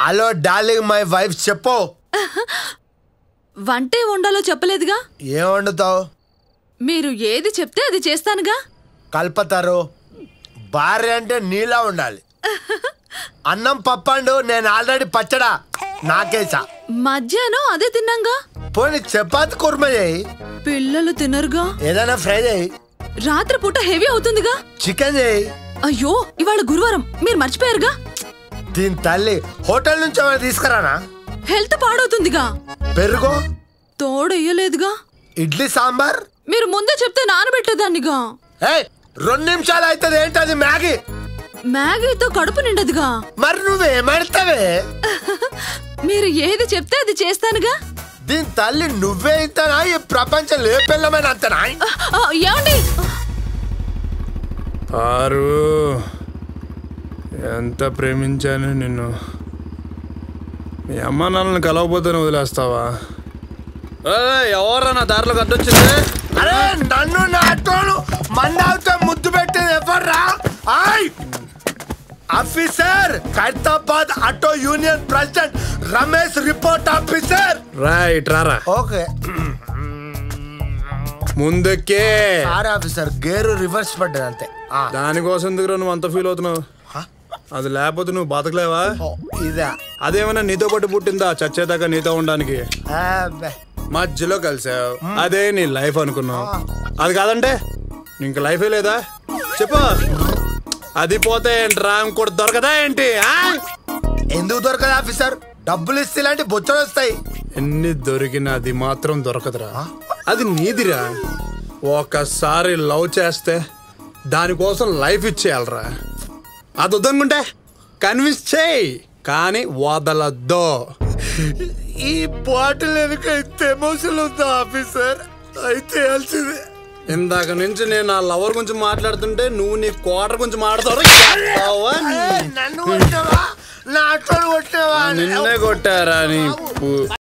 Hello darling my wife చెప్పు వంటే వండాలో చెప్పలేదుగా ఏం వండుతావు మీరు ఏది చెప్తే అది చేస్తానుగా కల్పతారు భార్య అంటే నీలా ఉండాలి అన్నం పప్పండు నేను ఆల్రెడీ పచ్చడా నాకేసా మధ్యాహ్నం అదే తిన్నాంగా పోనీ చపాతి కుర్మ చేయి పిల్లలు తినరుగా ఏదైనా ఫ్రై చేయి రాత్రిపూట హెవీ అవుతుందిగా చికెన్ చేయి అయ్యో ఇవాళ గురువారం మీరు మర్చిపోయారుగా దీని తల్లి హోటల్ నుంచి ఏమైనా తీసుకురానా హెల్త్ పాడవుతుందిగా పెరుగు తోడెయ్యలేదుగా ఇడ్లీ సాంబార్ మీరు ముందే చెప్తే నానబెట్టేదాన్నిగా ఏయ్ రెండు నిమిషాలు అవుతుంది ఏంటది మ్యాగీ మ్యాగీతో కడుపు నిండదుగా మరి నువ్వేమడతావే మీరు ఏది చెప్తే అది చేస్తానుగా దీని తల్లి నువ్వే ఇంతనా ఈ ప్రపంచం లేపెళ్ళమని అంతనా ఆ, ఏమండి ఆరు ఎంత ప్రేమించాను నిన్ను మీ అమ్మ నాన్నని కలవకపోతే నువ్వు వదిలేస్తావా ఎవరా నా దారిలోకి అడ్డొచ్చింది అరే నన్ను నా ఆటోను మందావుతో ముద్దు పెట్టేది ఎవర్రా ఆయ్ officer Khairatabad auto union president Ramesh report officer right రారా ఓకే ముందెక్కే సారీ ఆఫీసర్ గేరు రివర్స్ పడ్డది అంతే ఆ, దానికోసం ఎందుకు నువ్వు అంత ఫీల్ అవుతున్నావు అది లేకపోతే నువ్వు బతకలేవా ఓ, ఇదా అదేమైనా నీతో పాటు పుట్టిందా చచ్చేదాకా నీతో ఉండడానికి ఆ, బే. మధ్యలో కలిసావు అదే నీ లైఫ్ అనుకున్నావు అది కాదంటే ఇంక లైఫే లేదా చెప్పు అది పోతే ఏంట్రా ఇంకోటి దొరకదా ఏంటి ఆ? ఎందుకు దొరకదు ఆఫీసర్ డబ్బులు ఇస్తే ఇలాంటి బొచ్చలు వస్తాయి ఎన్ని దొరికినా అది మాత్రం దొరకదురా అది నీదిరా ఒకసారి లవ్ చేస్తే దానికోసం లైఫ్ ఇచ్చేయాలరా అది వద్దనుకుంటే కన్విన్స్ చేయి కానీ వదలద్దు ఈ బాటిల్ వెనుక ఇంత ఎమోషన్ ఉందా ఆఫీసర్ అయితే తెలిసిందే ఇందాక నుంచి నేను నా లవర్ గురించి మాట్లాడుతుంటే నువ్వు నీ క్వార్టర్ గురించి మాట్లాడతావు నన్ను కొట్టావా నా ఆటోను కొట్టావా నిన్నే కొట్టారా నీ పు-